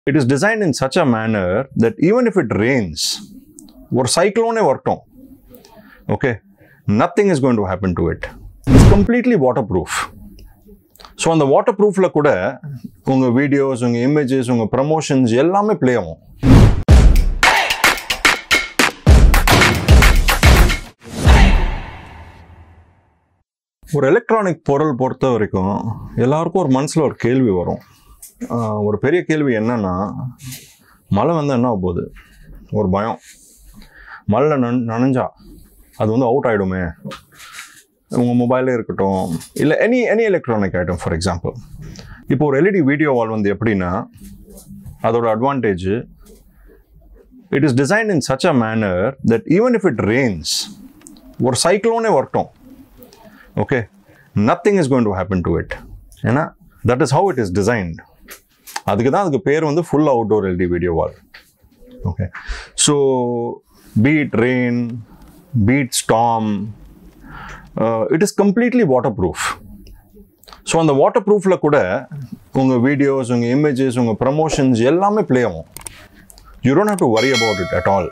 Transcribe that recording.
It is designed in such a manner that even if it rains, ஒரு சைக்ளோனே வரட்டும் okay nothing is going to happen to it it's completely waterproof so அந்த water ப்ரூஃபில் கூட உங்கள் videos உங்கள் images உங்கள் promotions எல்லாமே ப்ளே ஆகும் ஒரு எலக்ட்ரானிக் பொருள் பொறுத்த வரைக்கும் எல்லாருக்கும் ஒரு மனசில் ஒரு கேள்வி வரும் ஆஹ் ஒரு பெரிய கேள்வி என்னன்னா மழை வந்தால் என்ன ஆக போகுது ஒரு பயம் மழையில் நன் நனைஞ்சா அது வந்து அவுட் ஆகிடுமே உங்கள் மொபைலே இருக்கட்டும் இல்லை any any electronic item for example இப்போ ஒரு எல்இடி வீடியோ வால் வந்து எப்படின்னா அதோட advantage it is design in such a manner that even if it rains ஒரு சைக்ளோனே வரட்டும் okay nothing is going to happen to it ஏன்னா that is how it is designed அதுக்கு தான் அதுக்கு பேர் வந்து full outdoor LED video wall okay so beat rain beat storm it is completely waterproof so அந்த water ப்ரூஃபில் கூட உங்கள் வீடியோஸ் உங்கள் இமேஜஸ் உங்கள் ப்ரமோஷன்ஸ் எல்லாமே ப்ளே ஆகும் you don't have to worry about it at all